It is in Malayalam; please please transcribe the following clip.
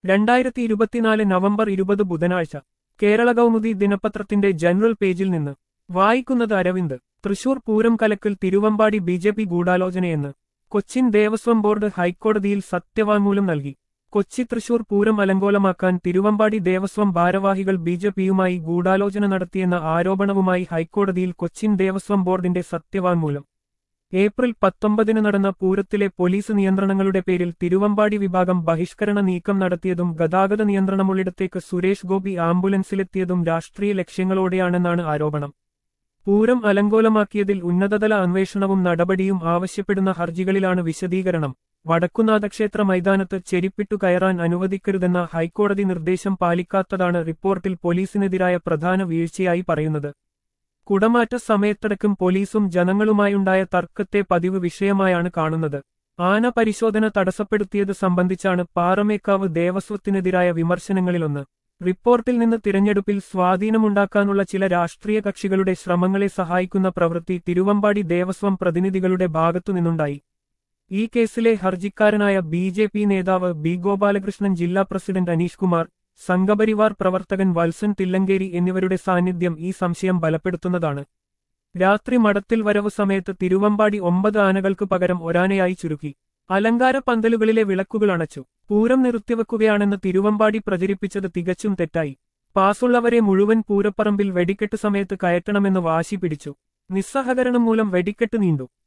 രണ്ടായിരത്തി ഇരുപത്തിനാല് നവംബർ ഇരുപത് ബുധനാഴ്ച കേരള കൗമുദി ദിനപത്രത്തിന്റെ ജനറൽ പേജിൽ നിന്ന് വായിക്കുന്നത് അരവിന്ദ് തൃശൂർ പൂരം കലക്കൽ തിരുവമ്പാടി ബി ജെ പി ഗൂഢാലോചനയെന്ന് കൊച്ചിൻ ദേവസ്വം ബോർഡ് ഹൈക്കോടതിയിൽ സത്യവാങ്മൂലം നൽകി കൊച്ചി തൃശൂർ പൂരം അലങ്കോലമാക്കാൻ തിരുവമ്പാടി ദേവസ്വം ഭാരവാഹികൾ ബി ജെ പിയുമായി ഗൂഢാലോചന നടത്തിയെന്ന ആരോപണവുമായി ഹൈക്കോടതിയിൽ കൊച്ചിൻ ദേവസ്വം ബോർഡിന്റെ സത്യവാങ്മൂലം ഏപ്രിൽ പത്തൊമ്പതിന് നടന്ന പൂരത്തിലെ പോലീസ് നിയന്ത്രണങ്ങളുടെ പേരിൽ തിരുവമ്പാടി വിഭാഗം ബഹിഷ്കരണ നീക്കം നടത്തിയതും ഗതാഗത നിയന്ത്രണമുള്ളിടത്തേക്ക് സുരേഷ് ഗോപി ആംബുലൻസിലെത്തിയതും രാഷ്ട്രീയ ലക്ഷ്യങ്ങളോടെയാണെന്നാണ് ആരോപണം പൂരം അലങ്കോലമാക്കിയതിൽ ഉന്നതതല അന്വേഷണവും നടപടിയും ആവശ്യപ്പെടുന്ന ഹർജികളിലാണ് വിശദീകരണം വടക്കുനാഥക്ഷേത്ര മൈതാനത്ത് ചെരിപ്പിട്ടു കയറാൻ അനുവദിക്കരുതെന്ന ഹൈക്കോടതി നിർദ്ദേശം പാലിക്കാത്തതാണ് റിപ്പോർട്ടിൽ പോലീസിനെതിരായ പ്രധാന വീഴ്ചയായി പറയുന്നത് കുടമാറ്റ സമയത്തടക്കം പോലീസും ജനങ്ങളുമായുണ്ടായ തർക്കത്തെ പതിവ് വിഷയമായാണ് കാണുന്നത് ആന പരിശോധന തടസ്സപ്പെടുത്തിയത് സംബന്ധിച്ചാണ് പാറമേക്കാവ് ദേവസ്വത്തിനെതിരായ വിമർശനങ്ങളിലൊന്ന് റിപ്പോർട്ടിൽ നിന്ന് തിരഞ്ഞെടുപ്പിൽ സ്വാധീനമുണ്ടാക്കാനുള്ള ചില രാഷ്ട്രീയ കക്ഷികളുടെ ശ്രമങ്ങളെ സഹായിക്കുന്ന പ്രവൃത്തി തിരുവമ്പാടി ദേവസ്വം പ്രതിനിധികളുടെ ഭാഗത്തുനിന്നുണ്ടായി ഈ കേസിലെ ഹർജിക്കാരനായ ബി ജെ പി നേതാവ് ബി ഗോപാലകൃഷ്ണൻ ജില്ലാ പ്രസിഡന്റ് അനീഷ് കുമാർ സംഘപരിവാർ പ്രവർത്തകൻ വത്സൻ തില്ലങ്കേരി എന്നിവരുടെ സാന്നിധ്യം ഈ സംശയം ബലപ്പെടുത്തുന്നതാണ് രാത്രി മടത്തിൽ വരവ് സമയത്ത് തിരുവമ്പാടി ഒമ്പത് ആനകൾക്ക് പകരം ഒരാനയായി ചുരുക്കി അലങ്കാര പന്തലുകളിലെ വിളക്കുകൾ അണച്ചു പൂരം നിർത്തിവെക്കുകയാണെന്ന് തിരുവമ്പാടി പ്രചരിപ്പിച്ചത് തികച്ചും തെറ്റായി പാസുള്ളവരെ മുഴുവൻ പൂരപ്പറമ്പിൽ വെടിക്കെട്ട് സമയത്ത് കയറ്റണമെന്ന് വാശി പിടിച്ചു നിസ്സഹകരണം മൂലം വെടിക്കെട്ട് നീണ്ടു